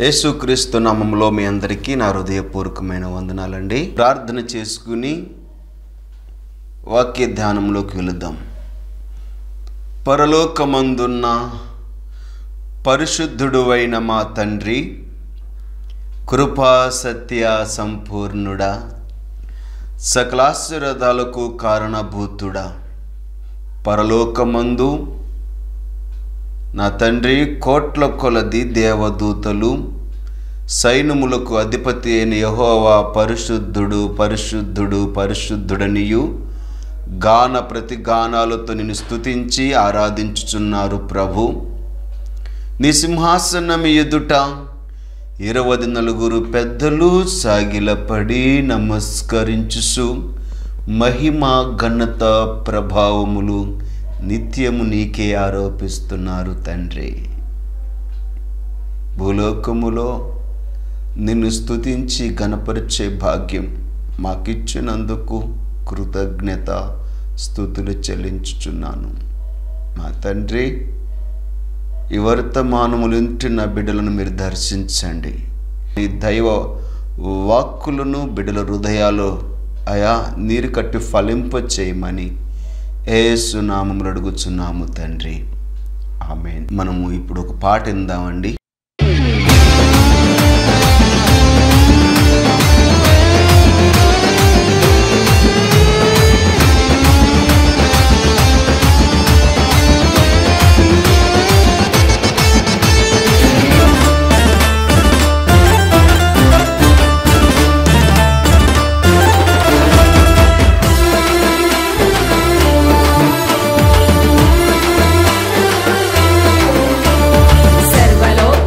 యేసుక్రీస్తు నామంలో మీ అందరికీ నా హృదయపూర్వకమైన వందనాలండి ప్రార్థన చేసుకుని వాక్య ధ్యానంలోకి వెళుదాం పరలోకమందున్న పరిశుద్ధుడువైన మా తండ్రి కృపా సత్య సంపూర్ణుడా సకలాశీర్వాదాలకు కారణభూతుడా పరలోకమందు నా తండ్రి కోట్ల కొలది దేవదూతలు సైన్యములకు అధిపతి అయిన యహోవా పరిశుద్ధుడు పరిశుద్ధుడు పరిశుద్ధుడనియు గాన ప్రతి గానాలతో నిన్ను స్తుతించి ఆరాధించుచున్నారు ప్రభు నీ సింహాసనం ఎదుట ఇరవది నలుగురు పెద్దలు సాగిలపడి నమస్కరించుసు మహిమ ఘనత ప్రభావములు నిత్యము నీకే ఆరోపిస్తున్నారు తండ్రి భూలోకములో నిన్ను స్తుతించి గణపరిచే భాగ్యం మాకిచ్చినందుకు కృతజ్ఞత స్థుతులు చెల్లించుచున్నాను మా తండ్రి ఈ వర్తమానములు వింటున్న బిడ్డలను మీరు దర్శించండి ఈ దైవ వాక్కులను బిడ్డల హృదయాలు అయా నీరు కట్టి ఫలింప చేయమని ఏసునామములు అడుగుచున్నాము తండ్రి ఆమె మనము ఇప్పుడు ఒక పాట విందామండి సర్వలోక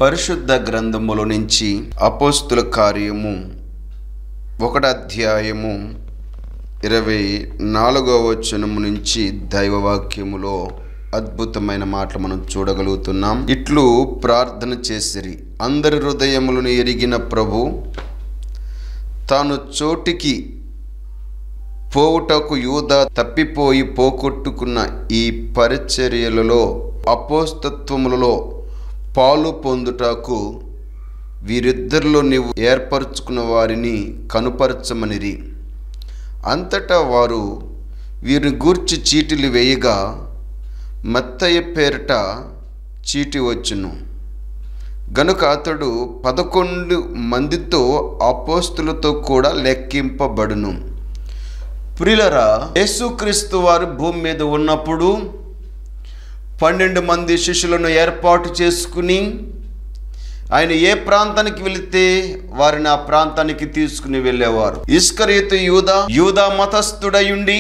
పరిశుద్ధ గ్రంథములో నుంచి అపోస్తుల కార్యము ఒకటి అధ్యాయము ఇరవై నాలుగవ వచనము నుంచి దైవవాక్యములో అద్భుతమైన మాటలు మనం చూడగలుగుతున్నాం ఇట్లు ప్రార్థన చేసిరి అందరి హృదయములను ఎరిగిన ప్రభు తాను చోటికి పోవుటకు యూద తప్పిపోయి పోగొట్టుకున్న ఈ పరిచర్యలలో అపోస్తత్వములలో పాలు పొందుటకు వీరిద్దరిలో నీవు ఏర్పరచుకున్న వారిని కనుపరచమనిరి అంతటా వారు వీరిని గూర్చి చీటీలు వేయగా మత్తయ్య పేరిట చీటి వచ్చును గనుక అతడు పదకొండు మందితో అపోస్తులతో కూడా లెక్కింపబడును ప్రిలరా యేసుక్రీస్తు వారు భూమి మీద ఉన్నప్పుడు పన్నెండు మంది శిష్యులను ఏర్పాటు చేసుకుని ఆయన ఏ ప్రాంతానికి వెళితే వారిని ఆ ప్రాంతానికి తీసుకుని వెళ్ళేవారు ఇస్కరీతు యూద యూదా మతస్థుడయుండి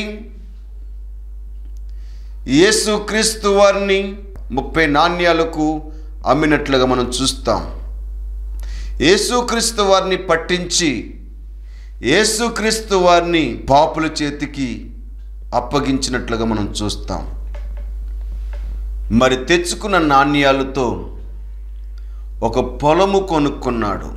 యేసు క్రీస్తు వారిని ముప్పై నాణ్యాలకు అమ్మినట్లుగా మనం చూస్తాం యేసుక్రీస్తు వారిని పట్టించి యేసుక్రీస్తు వారిని పాపుల చేతికి అప్పగించినట్లుగా మనం చూస్తాం మరి తెచ్చుకున్న నాణ్యాలతో ఒక పొలము కొనుక్కున్నాడు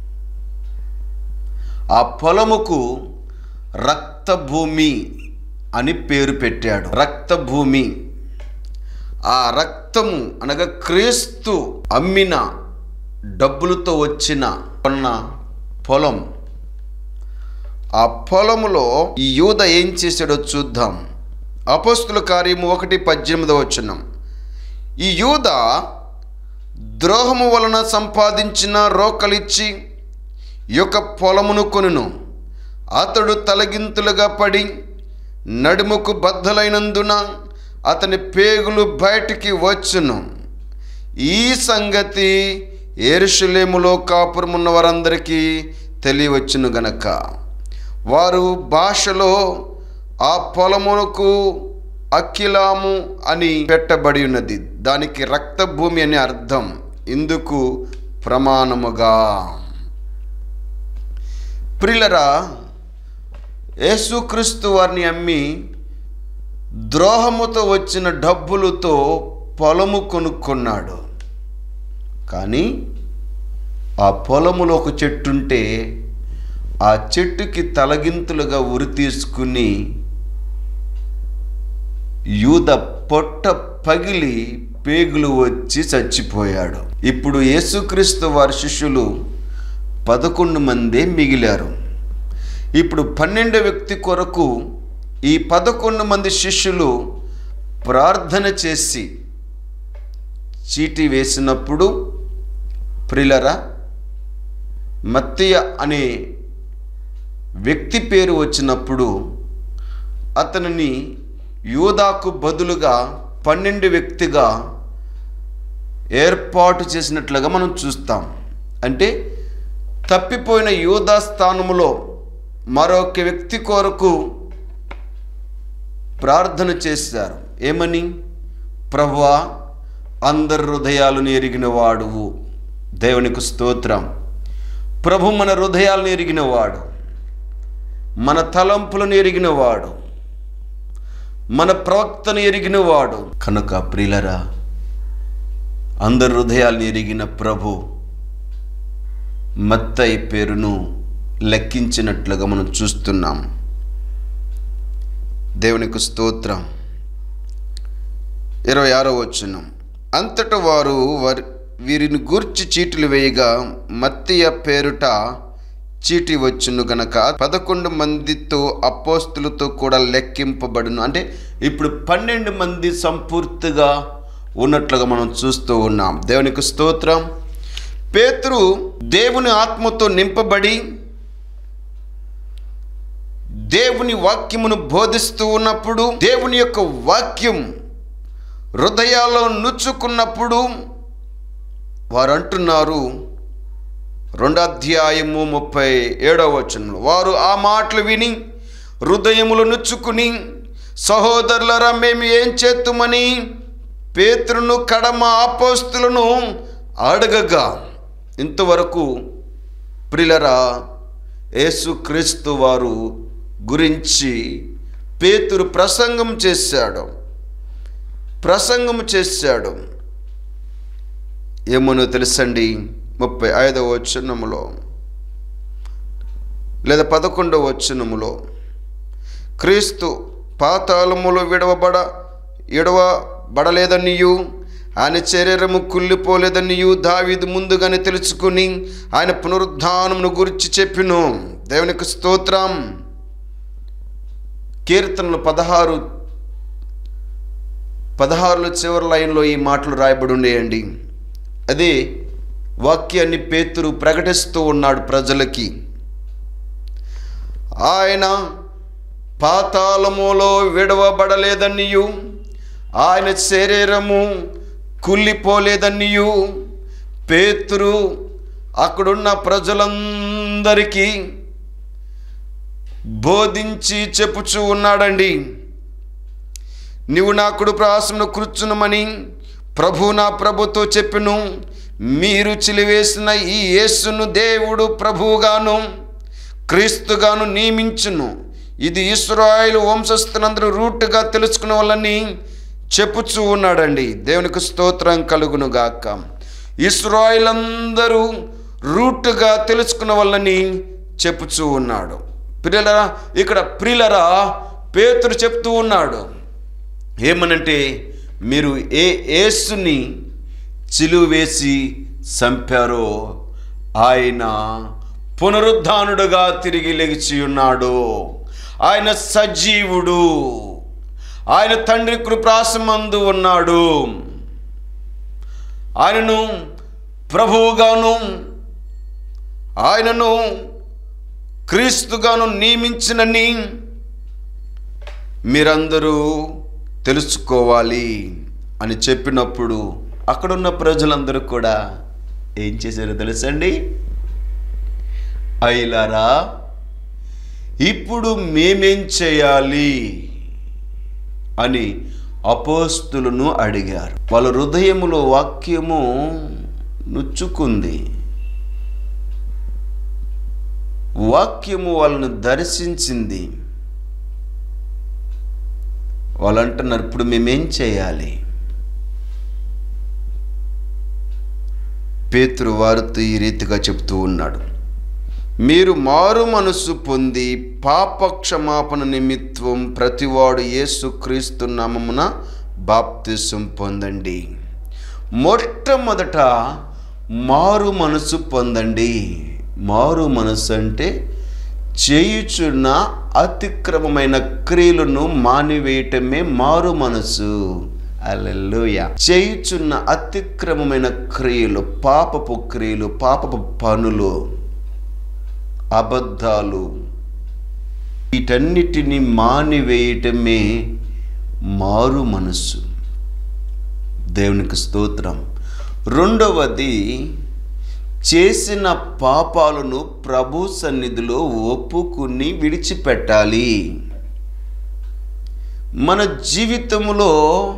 ఆ పొలముకు రక్తభూమి అని పేరు పెట్టాడు రక్తభూమి ఆ రక్తము అనగా క్రీస్తు అమ్మిన డబ్బులతో వచ్చిన కొన్న పొలం ఆ పొలములో ఈ యూద ఏం చేశాడో చూద్దాం అపోస్తుల కార్యము ఒకటి పద్దెనిమిదవ వచనం ఈ యూద ద్రోహము వలన సంపాదించిన రోకలిచ్చి ఈ యొక్క పొలమును కొనును అతడు తలగింతులుగా పడి నడుముకు బద్దలైనందున అతని పేగులు బయటికి వచ్చును ఈ సంగతి ఏరుషులేములో కాపురమున్న వారందరికీ తెలియవచ్చును గనక వారు భాషలో ఆ పొలమునకు అఖిలాము అని పెట్టబడి ఉన్నది దానికి రక్తభూమి అని అర్థం ఇందుకు ప్రమాణముగా ప్రిలరా యేసుక్రీస్తు వారిని అమ్మి ద్రోహముతో వచ్చిన డబ్బులతో పొలము కొనుక్కున్నాడు కానీ ఆ పొలములో ఒక చెట్టుంటే ఆ చెట్టుకి తలగింతులుగా ఉరి తీసుకుని యూద పొట్ట పగిలి పేగులు వచ్చి చచ్చిపోయాడు ఇప్పుడు యేసుక్రీస్తు వారి శిష్యులు పదకొండు మందే మిగిలారు ఇప్పుడు పన్నెండు వ్యక్తి కొరకు ఈ పదకొండు మంది శిష్యులు ప్రార్థన చేసి చీటీ వేసినప్పుడు ప్రిలరా మత్తయ్య అనే వ్యక్తి పేరు వచ్చినప్పుడు అతనిని యూదాకు బదులుగా పన్నెండు వ్యక్తిగా ఏర్పాటు చేసినట్లుగా మనం చూస్తాం అంటే తప్పిపోయిన యూదా స్థానములో మరొక వ్యక్తి కొరకు ప్రార్థన చేశారు ఏమని ప్రభువా అందరి హృదయాలను ఎరిగిన వాడువు దేవునికి స్తోత్రం ప్రభు మన హృదయాలను ఎరిగినవాడు మన తలంపులను ఎరిగినవాడు మన ప్రవక్తను ఎరిగినవాడు కనుక ప్రిలరా అందరి హృదయాలను ఎరిగిన ప్రభు మత్తయి పేరును లెక్కించినట్లుగా మనం చూస్తున్నాం దేవునికి స్తోత్రం ఇరవై ఆరో వచ్చును అంతట వారు వారి వీరిని గూర్చి చీటీలు వేయగా మత్తియ పేరుట చీటి వచ్చును గనక పదకొండు మందితో అపోస్తులతో కూడా లెక్కింపబడును అంటే ఇప్పుడు పన్నెండు మంది సంపూర్తిగా ఉన్నట్లుగా మనం చూస్తూ ఉన్నాం దేవునికి స్తోత్రం పేతురు దేవుని ఆత్మతో నింపబడి దేవుని వాక్యమును బోధిస్తూ ఉన్నప్పుడు దేవుని యొక్క వాక్యం హృదయాల్లో నుచ్చుకున్నప్పుడు వారు అంటున్నారు రెండో అధ్యాయము ముప్పై ఏడవ వచనంలో వారు ఆ మాటలు విని హృదయములు నుచ్చుకుని సహోదరులరా మేము ఏం చేతుమని పేతురును కడమ ఆపోస్తులను అడగగా ఇంతవరకు ప్రిలరా యేసుక్రీస్తు వారు గురించి పేతురు ప్రసంగం చేశాడు ప్రసంగం చేశాడు ఏమోనో తెలుసండి ముప్పై ఐదవ వచనములో లేదా పదకొండవ వచనములో క్రీస్తు పాతాళములో విడవబడ ఎడవబడలేదనియు ఆయన శరీరము కుళ్ళిపోలేదనియు దావీదు ముందుగానే తెలుసుకుని ఆయన పునరుద్ధానమును గురించి చెప్పిను దేవునికి స్తోత్రం కీర్తనలు పదహారు పదహారులో చివరి లైన్లో ఈ మాటలు రాయబడి ఉండేయండి అదే వాక్యాన్ని పేతురు ప్రకటిస్తూ ఉన్నాడు ప్రజలకి ఆయన పాతాళములో విడవబడలేదనియు ఆయన శరీరము కుళ్ళిపోలేదనియు పేతురు అక్కడున్న ప్రజలందరికీ బోధించి చెప్పుచూ ఉన్నాడండి నీవు నా కుడి ప్రాసమును కూర్చునమని ప్రభు నా ప్రభుతో చెప్పిను మీరు చిలివేసిన ఈ యేసును దేవుడు ప్రభువుగాను క్రీస్తుగాను నియమించును ఇది ఇస్రాయేలు వంశస్థులందరూ రూట్గా తెలుసుకునే వాళ్ళని చెప్పుచూ ఉన్నాడండి దేవునికి స్తోత్రం కలుగును గాక ఇస్రాయేల్ అందరూ రూట్గా తెలుసుకున్న వాళ్ళని చెప్పుచూ ఉన్నాడు ప్రియులరా ఇక్కడ ప్రియులరా పేతురు చెప్తూ ఉన్నాడు ఏమనంటే మీరు ఏ యేసుని చిలువ వేసి చంపారో ఆయన పునరుద్ధానుడుగా తిరిగి లెగిచి ఉన్నాడు ఆయన సజీవుడు ఆయన తండ్రి కృపాసమందు ఉన్నాడు ఆయనను ప్రభువుగాను ఆయనను క్రీస్తుగాను నియమించినని మీరందరూ తెలుసుకోవాలి అని చెప్పినప్పుడు అక్కడున్న ప్రజలందరూ కూడా ఏం చేశారో తెలుసండి అయిలారా ఇప్పుడు మేమేం చేయాలి అని అపోస్తులను అడిగారు వాళ్ళ హృదయములో వాక్యము నుచ్చుకుంది వాక్యము వాళ్ళను దర్శించింది వాళ్ళు అంటున్నారు ఇప్పుడు మేమేం చేయాలి పేతురు వారితో ఈ రీతిగా చెప్తూ ఉన్నాడు మీరు మారు మనసు పొంది పాపక్షమాపణ నిమిత్తం ప్రతివాడు యేసుక్రీస్తు నామమున బాప్తిసం పొందండి మొట్టమొదట మారు మనసు పొందండి మారు మనసు అంటే చేయుచున్న అతిక్రమమైన క్రియలను మానివేయటమే మారు మనసు అల్లెలుయ చేయుచున్న అతిక్రమమైన క్రియలు పాపపు క్రియలు పాపపు పనులు అబద్ధాలు వీటన్నిటిని మానివేయటమే మారు మనస్సు దేవునికి స్తోత్రం రెండవది చేసిన పాపాలను ప్రభు సన్నిధిలో ఒప్పుకుని విడిచిపెట్టాలి మన జీవితంలో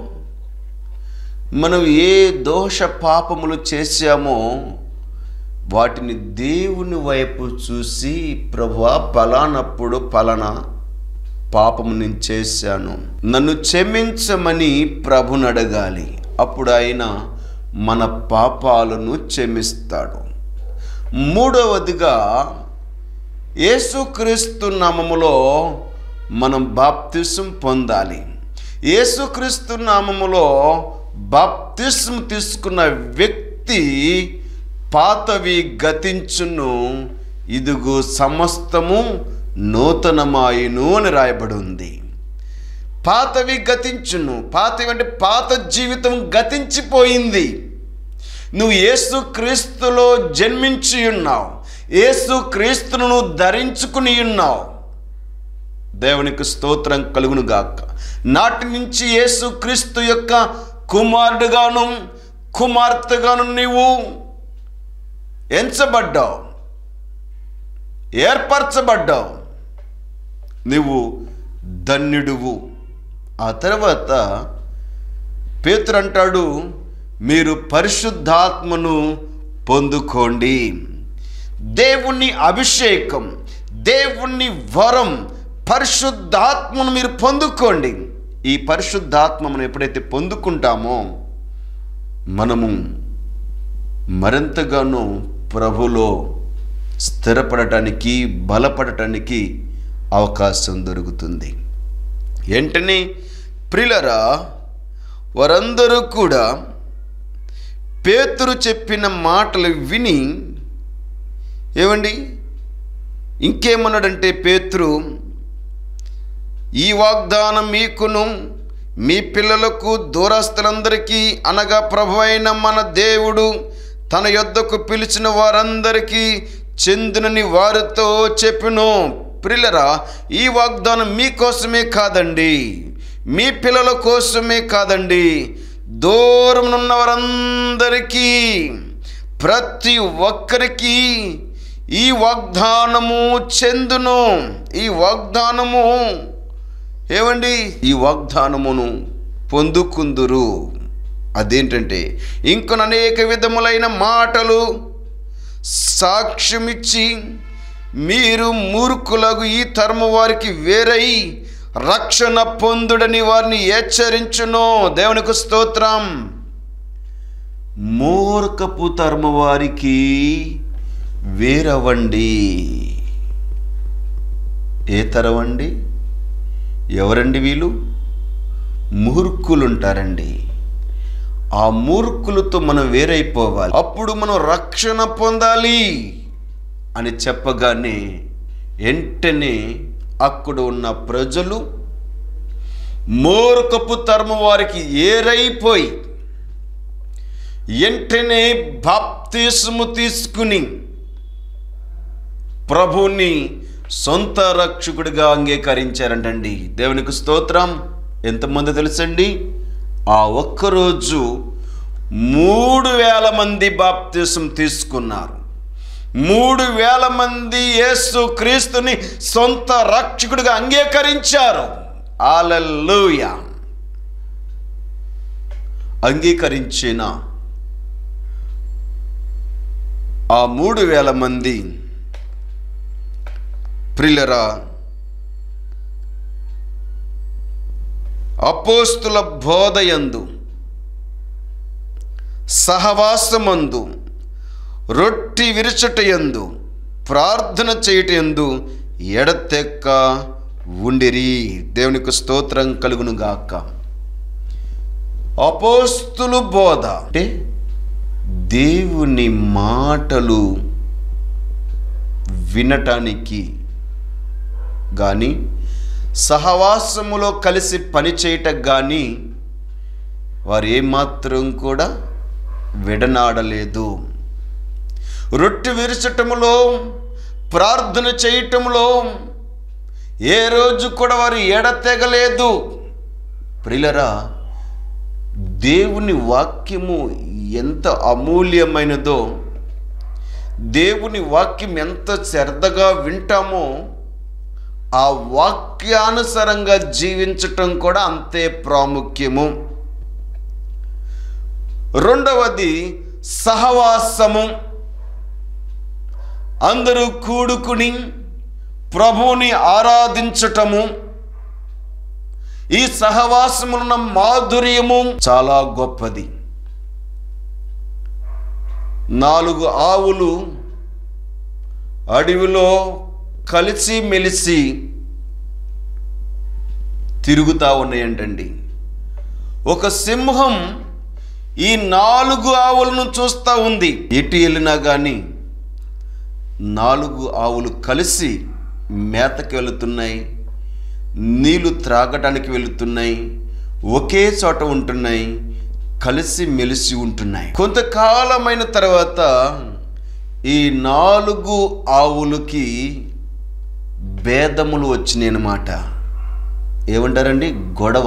మనం ఏ దోష పాపములు చేశామో వాటిని దేవుని వైపు చూసి ప్రభువా పలానప్పుడు పలానా పాపము నేను చేశాను నన్ను క్షమించమని ప్రభుని అడగాలి అప్పుడు ఆయన మన పాపాలను క్షమిస్తాడు మూడవదిగా యేసుక్రీస్తు నామములో మనం బాప్తిసం పొందాలి యేసుక్రీస్తు నామములో బాప్తిసం తీసుకున్న వ్యక్తి పాతవి గతించును ఇదిగో సమస్తము నూతనమాయును అని రాయబడి ఉంది పాతవి గతించును పాతవి అంటే పాత జీవితం గతించిపోయింది నువ్వు యేసు క్రీస్తులో జన్మించి ఉన్నావు యేసు క్రీస్తును నువ్వు ధరించుకుని ఉన్నావు దేవునికి స్తోత్రం కలుగును గాక నాటి నుంచి యేసు క్రీస్తు యొక్క కుమారుడుగాను కుమార్తెగాను నీవు ఎంచబడ్డావు ఏర్పరచబడ్డావు నువ్వు ధన్యుడువు ఆ తర్వాత పేతురు అంటాడు మీరు పరిశుద్ధాత్మను పొందుకోండి దేవుని అభిషేకం దేవుని వరం పరిశుద్ధాత్మను మీరు పొందుకోండి ఈ పరిశుద్ధాత్మను ఎప్పుడైతే పొందుకుంటామో మనము మరింతగానో ప్రభులో స్థిరపడటానికి బలపడటానికి అవకాశం దొరుకుతుంది వెంటనే ప్రిలరా వారందరూ కూడా పేతురు చెప్పిన మాటలు విని ఏమండి ఇంకేమన్నాడంటే పేతురు ఈ వాగ్దానం మీకును మీ పిల్లలకు దూరస్తులందరికీ అనగా ప్రభు అయిన మన దేవుడు తన యొద్దకు పిలిచిన వారందరికీ చెందునని వారితో చెప్పిను ప్రిల్లరా ఈ వాగ్దానం మీకోసమే కాదండి మీ పిల్లల కోసమే కాదండి దూరం ఉన్న వారందరికీ ప్రతి ఒక్కరికి ఈ వాగ్దానము చెందును ఈ వాగ్దానము ఏమండి ఈ వాగ్దానమును పొందుకుందురు అదేంటంటే ఇంకొన అనేక విధములైన మాటలు సాక్ష్యమిచ్చి మీరు మూర్ఖులకు ఈ తరము వారికి వేరై రక్షణ పొందుడని వారిని హెచ్చరించును దేవునికి స్తోత్రం మూర్ఖపు తరము వారికి వేరవండి ఏ తరవండి ఎవరండి వీళ్ళు మూర్ఖులుంటారండి ఆ మూర్ఖులతో మనం వేరైపోవాలి అప్పుడు మనం రక్షణ పొందాలి అని చెప్పగానే వెంటనే అక్కడ ఉన్న ప్రజలు మూర్ఖపు తరము వారికి ఏరైపోయి వెంటనే బాప్తిస్ము తీసుకుని ప్రభుని సొంత రక్షకుడిగా అంగీకరించారంటండి దేవునికి స్తోత్రం ఎంతమంది తెలుసండి ఆ ఒక్కరోజు మూడు వేల మంది బాప్తిసం తీసుకున్నారు మూడు వేల మంది యేసు క్రీస్తుని సొంత రక్షకుడిగా అంగీకరించారు ఆలల్లుయ అంగీకరించిన ఆ మూడు వేల మంది ప్రిలరా అపోస్తుల బోధయందు సహవాసమందు రొట్టి విరుచటయందు ప్రార్థన చేయటయందు ఎడతెక్క ఉండిరి దేవునికి స్తోత్రం కలుగును గాక అపోస్తులు బోధ అంటే దేవుని మాటలు వినటానికి కానీ సహవాసములో కలిసి పనిచేయటం కానీ వారు ఏమాత్రం కూడా విడనాడలేదు రొట్టె విరచటములో ప్రార్థన చేయటములో ఏ రోజు కూడా వారు ఎడతెగలేదు ప్రిలరా దేవుని వాక్యము ఎంత అమూల్యమైనదో దేవుని వాక్యం ఎంత శ్రద్ధగా వింటామో ఆ వాక్యానుసారంగా జీవించటం కూడా అంతే ప్రాముఖ్యము రెండవది సహవాసము అందరూ కూడుకుని ప్రభువుని ఆరాధించటము ఈ సహవాసమున్న మాధుర్యము చాలా గొప్పది నాలుగు ఆవులు అడవిలో కలిసి మెలిసి తిరుగుతూ ఉన్నాయంటండి ఒక సింహం ఈ నాలుగు ఆవులను చూస్తూ ఉంది ఎటు వెళ్ళినా కానీ నాలుగు ఆవులు కలిసి మేతకి వెళుతున్నాయి నీళ్లు త్రాగడానికి వెళుతున్నాయి ఒకే చోట ఉంటున్నాయి కలిసి మెలిసి ఉంటున్నాయి కొంతకాలమైన తర్వాత ఈ నాలుగు ఆవులకి భేదములు వచ్చినాయి అన్నమాట ఏమంటారండి గొడవ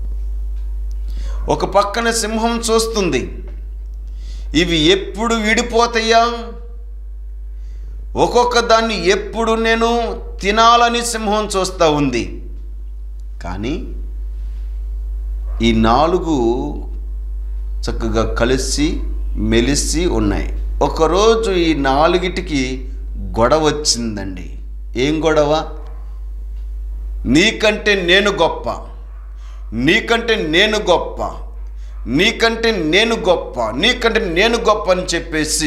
ఒక పక్కన సింహం చూస్తుంది ఇవి ఎప్పుడు విడిపోతాయా ఒక్కొక్క దాన్ని ఎప్పుడు నేను తినాలని సింహం చూస్తూ ఉంది కానీ ఈ నాలుగు చక్కగా కలిసి మెలిసి ఉన్నాయి ఒకరోజు ఈ నాలుగిటికి గొడవ వచ్చిందండి ఏం గొడవ నీకంటే నేను గొప్ప నీకంటే నేను గొప్ప నీకంటే నేను గొప్ప నీకంటే నేను గొప్ప అని చెప్పేసి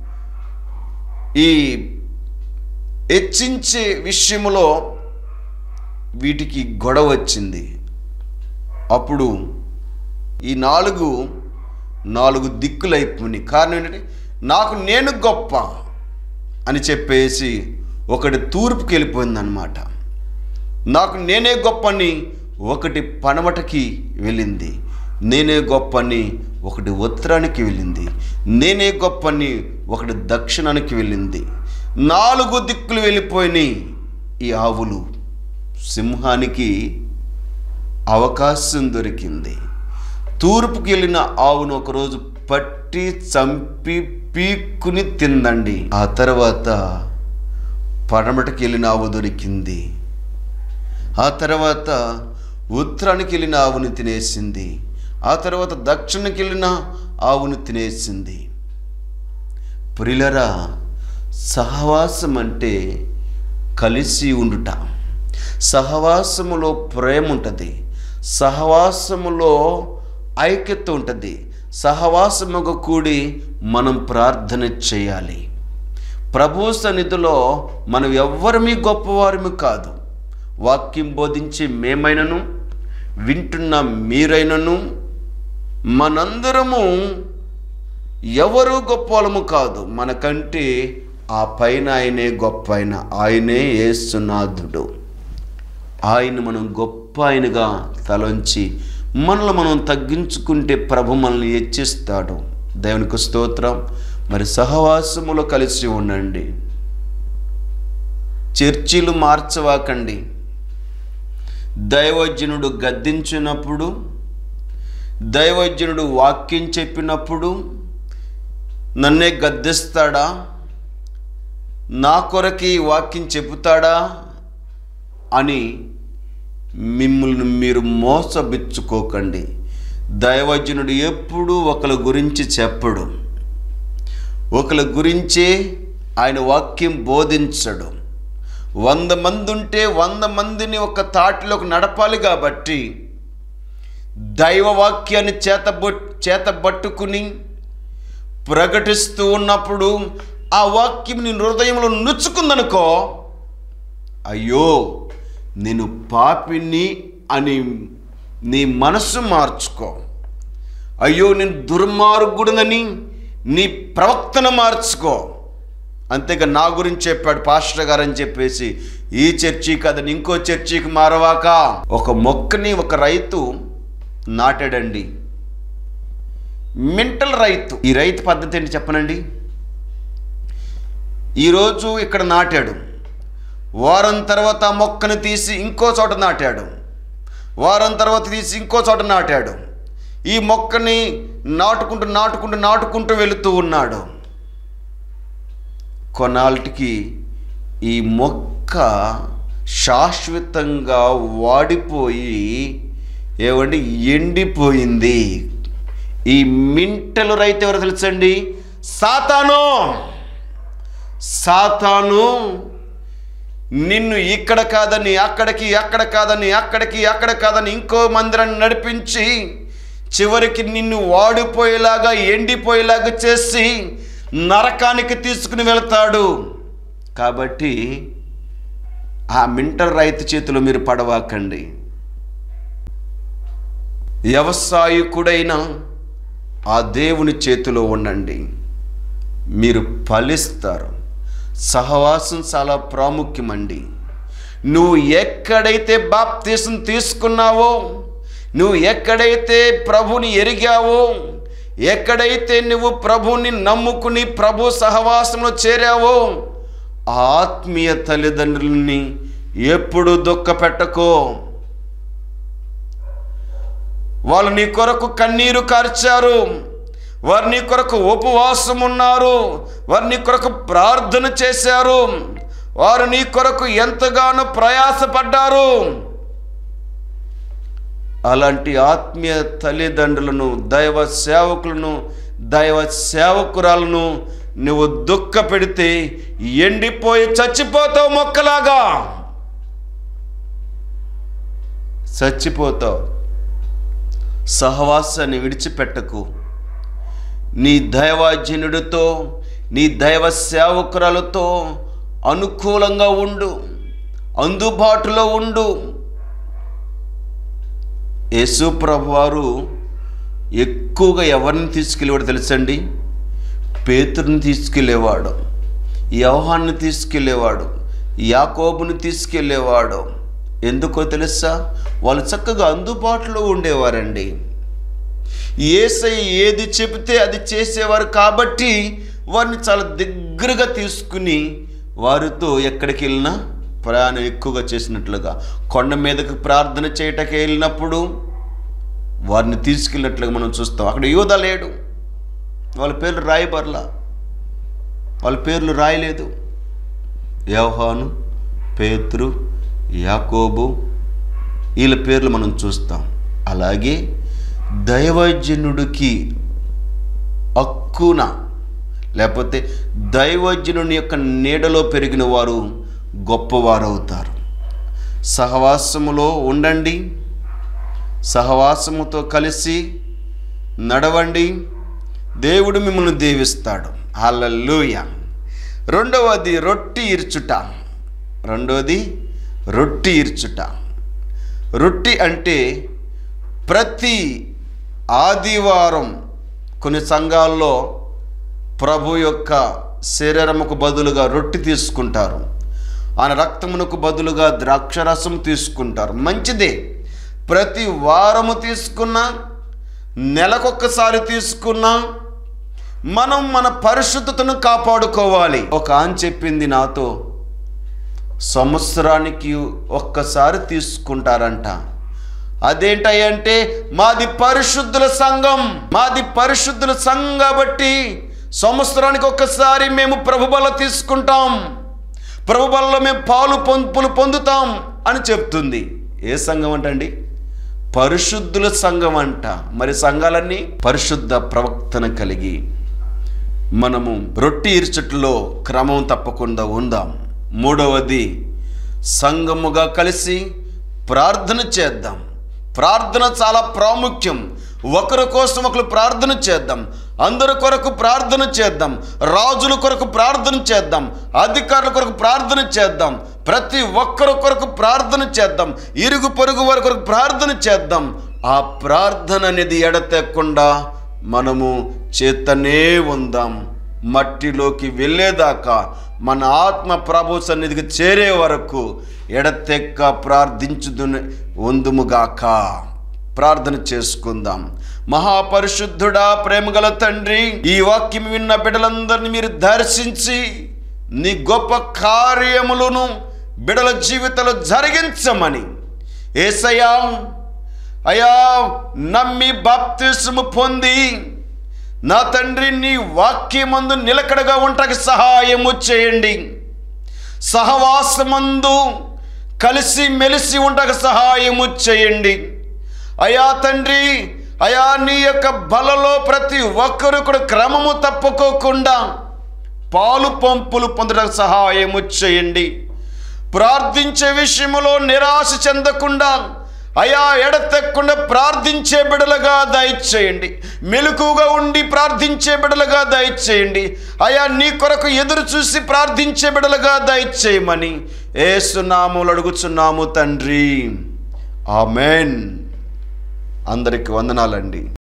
ఈ హెచ్చించే విషయంలో వీటికి గొడవ వచ్చింది అప్పుడు ఈ నాలుగు నాలుగు దిక్కులైపోయినాయి కారణం ఏంటంటే నాకు నేను గొప్ప అని చెప్పేసి ఒకటి తూర్పుకి వెళ్ళిపోయిందనమాట నాకు నేనే గొప్పని ఒకటి పనమటకి వెళ్ళింది నేనే గొప్పని ఒకటి ఉత్తరానికి వెళ్ళింది నేనే గొప్పని ఒకటి దక్షిణానికి వెళ్ళింది నాలుగు దిక్కులు వెళ్ళిపోయినాయి ఈ ఆవులు సింహానికి అవకాశం దొరికింది తూర్పుకి వెళ్ళిన ఆవును ఒకరోజు పట్టి చంపి పీక్కుని తిందండి ఆ తర్వాత పడమటకి వెళ్ళిన ఆవు దొరికింది ఆ తర్వాత ఉత్తరానికి వెళ్ళిన ఆవుని తినేసింది ఆ తర్వాత దక్షిణకి వెళ్ళిన ఆవుని తినేసింది ప్రిలరా సహవాసం అంటే కలిసి ఉండుట సహవాసములో ప్రేమ ఉంటుంది సహవాసములో ఐక్యత ఉంటుంది సహవాసముగా కూడి మనం ప్రార్థన చేయాలి ప్రభు సన్నిధిలో మనం ఎవ్వరమీ గొప్పవారమి కాదు వాక్యం బోధించి మేమైనను వింటున్న మీరైనను మనందరము ఎవరు గొప్పలము కాదు మనకంటే ఆ పైన ఆయనే గొప్ప ఆయన ఆయనే ఏసునాథుడు ఆయన మనం గొప్ప ఆయనగా తలంచి మనల్ని మనం తగ్గించుకుంటే ప్రభు మనల్ని హెచ్చిస్తాడు దేవునికి స్తోత్రం మరి సహవాసములో కలిసి ఉండండి చర్చిలు మార్చవాకండి దైవజనుడు గద్దించినప్పుడు దైవజనుడు వాక్యం చెప్పినప్పుడు నన్నే గద్దిస్తాడా నా కొరకి ఈ వాక్యం చెబుతాడా అని మిమ్మల్ని మీరు మోసబిచ్చుకోకండి దైవజనుడు ఎప్పుడూ ఒకరి గురించి చెప్పడు ఒకరి గురించే ఆయన వాక్యం బోధించడు వంద మంది ఉంటే వంద మందిని ఒక తాటిలోకి నడపాలి కాబట్టి దైవవాక్యాన్ని చేతబొట్ చేతబట్టుకుని ప్రకటిస్తూ ఉన్నప్పుడు ఆ వాక్యం నీ హృదయంలో నుచ్చుకుందనుకో అయ్యో నేను పాపిని అని నీ మనస్సు మార్చుకో అయ్యో నేను దుర్మార్గుడునని నీ ప్రవక్తన మార్చుకో అంతేగా నా గురించి చెప్పాడు పాస్టర్ గారు అని చెప్పేసి ఈ చర్చి కదని ఇంకో చర్చికి మారవాక ఒక మొక్కని ఒక రైతు నాటాడండి మెంటల్ రైతు ఈ రైతు పద్ధతి ఏంటి చెప్పనండి ఈరోజు ఇక్కడ నాటాడు వారం తర్వాత ఆ మొక్కను తీసి ఇంకో చోట నాటాడు వారం తర్వాత తీసి ఇంకో చోట నాటాడు ఈ మొక్కని నాటుకుంటూ నాటుకుంటూ నాటుకుంటూ వెళుతూ ఉన్నాడు కొన్నాళ్ళకి ఈ మొక్క శాశ్వతంగా వాడిపోయి ఏమండి ఎండిపోయింది ఈ మింటలు రైతు ఎవరు తెలుసండి సాతాను సాతాను నిన్ను ఇక్కడ కాదని అక్కడికి అక్కడ కాదని అక్కడికి అక్కడ కాదని ఇంకో మందిరాన్ని నడిపించి చివరికి నిన్ను వాడిపోయేలాగా ఎండిపోయేలాగా చేసి నరకానికి తీసుకుని వెళ్తాడు కాబట్టి ఆ మింటర్ రైతు చేతిలో మీరు పడవాకండి వ్యవసాయకుడైన ఆ దేవుని చేతిలో ఉండండి మీరు ఫలిస్తారు సహవాసం చాలా ప్రాముఖ్యమండి నువ్వు ఎక్కడైతే బాప్తీసం తీసుకున్నావో నువ్వు ఎక్కడైతే ప్రభుని ఎరిగావో ఎక్కడైతే నువ్వు ప్రభుని నమ్ముకుని ప్రభు సహవాసంలో చేరావో ఆ ఆత్మీయ తల్లిదండ్రులని ఎప్పుడు దుఃఖపెట్టకో వాళ్ళు నీ కొరకు కన్నీరు కార్చారు వారు నీ కొరకు ఉపవాసం ఉన్నారు వారు నీ కొరకు ప్రార్థన చేశారు వారు నీ కొరకు ఎంతగానో ప్రయాసపడ్డారు అలాంటి ఆత్మీయ తల్లిదండ్రులను దైవ సేవకులను దైవ సేవకురాలను నువ్వు దుఃఖ పెడితే ఎండిపోయి చచ్చిపోతావు మొక్కలాగా చచ్చిపోతావు సహవాసాన్ని విడిచిపెట్టకు నీ దైవజనుడితో నీ దైవ సేవకురాలతో అనుకూలంగా ఉండు అందుబాటులో ఉండు యేసు ప్రభు వారు ఎక్కువగా ఎవరిని తీసుకెళ్ళేవాడు తెలుసండి పేతురుని తీసుకెళ్ళేవాడు యవహాన్ని తీసుకెళ్ళేవాడు యాకోబుని తీసుకెళ్ళేవాడు ఎందుకో తెలుసా వాళ్ళు చక్కగా అందుబాటులో ఉండేవారండి ఏసై ఏది చెబితే అది చేసేవారు కాబట్టి వారిని చాలా దగ్గరగా తీసుకుని వారితో ఎక్కడికి వెళ్ళినా ప్రయాణం ఎక్కువగా చేసినట్లుగా కొండ మీదకి ప్రార్థన చేయటకి వెళ్ళినప్పుడు వారిని తీసుకెళ్ళినట్లుగా మనం చూస్తాం అక్కడ యోధ లేడు వాళ్ళ పేర్లు రాయబర్లా వాళ్ళ పేర్లు రాయలేదు యోహాను పేతురు యాకోబు వీళ్ళ పేర్లు మనం చూస్తాం అలాగే దైవజనుడికి హక్కున లేకపోతే దైవజనుని యొక్క నీడలో పెరిగిన వారు గొప్పవారవుతారు సహవాసములో ఉండండి సహవాసముతో కలిసి నడవండి దేవుడు మిమ్మల్ని దీవిస్తాడు హల్లెలూయ రెండవది రొట్టి ఇర్చుట రెండవది రొట్టి ఇర్చుట రొట్టి అంటే ప్రతి ఆదివారం కొన్ని సంఘాల్లో ప్రభు యొక్క శరీరముకు బదులుగా రొట్టి తీసుకుంటారు ఆయన రక్తమునకు బదులుగా ద్రాక్షరసం తీసుకుంటారు మంచిదే ప్రతి వారము తీసుకున్నా నెలకొక్కసారి తీసుకున్నా మనం మన పరిశుద్ధతను కాపాడుకోవాలి ఒక ఆన్ చెప్పింది నాతో సంవత్సరానికి ఒక్కసారి తీసుకుంటారంట అదేంటంటే మాది పరిశుద్ధుల సంఘం మాది పరిశుద్ధుల సంఘం కాబట్టి సంవత్సరానికి ఒక్కసారి మేము ప్రభుబల తీసుకుంటాం ప్రభుబలలో మేము పాలు పొంపులు పొందుతాం అని చెప్తుంది ఏ సంఘం అంటండి పరిశుద్ధుల సంఘం అంట మరి సంఘాలన్నీ పరిశుద్ధ ప్రవక్తన కలిగి మనము రొట్టి ఇర్చట్లో క్రమం తప్పకుండా ఉందాం మూడవది సంఘముగా కలిసి ప్రార్థన చేద్దాం ప్రార్థన చాలా ప్రాముఖ్యం ఒకరి కోసం ఒకరు ప్రార్థన చేద్దాం అందరి కొరకు ప్రార్థన చేద్దాం రాజుల కొరకు ప్రార్థన చేద్దాం అధికారుల కొరకు ప్రార్థన చేద్దాం ప్రతి ఒక్కరి కొరకు ప్రార్థన చేద్దాం ఇరుగు పొరుగు వారి కొరకు ప్రార్థన చేద్దాం ఆ ప్రార్థన అనేది ఎడతెక్కకుండా మనము చేతనే ఉందాం మట్టిలోకి వెళ్ళేదాకా మన ఆత్మ ప్రభు సన్నిధికి చేరే వరకు ఎడతెక్క ప్రార్థించుదు ఉందుముగాక ప్రార్థన చేసుకుందాం మహాపరిశుద్ధుడా ప్రేమగల తండ్రి ఈ వాక్యం విన్న బిడ్డలందరినీ మీరు దర్శించి నీ గొప్ప కార్యములను బిడల జీవితంలో జరిగించమని ఏసయ్యా అయా నమ్మి బాప్తిస్ము పొంది నా తండ్రి నీ వాక్యమందు నిలకడగా ఉండటానికి సహాయము చేయండి సహవాసమందు కలిసి మెలిసి ఉండక సహాయము చేయండి అయా తండ్రి అయా నీ యొక్క బలలో ప్రతి ఒక్కరు కూడా క్రమము తప్పుకోకుండా పాలు పంపులు పొందడానికి సహాయము చేయండి ప్రార్థించే విషయంలో నిరాశ చెందకుండా అయా ఎడతెక్కకుండా ప్రార్థించే బిడలుగా దయచేయండి మెలకుగా ఉండి ప్రార్థించే బిడలుగా దయచేయండి అయా నీ కొరకు ఎదురు చూసి ప్రార్థించే బిడలుగా దయచేయమని ఏసునాములు అడుగుచున్నాము తండ్రి ఆమెన్ అందరికి వందనాలండి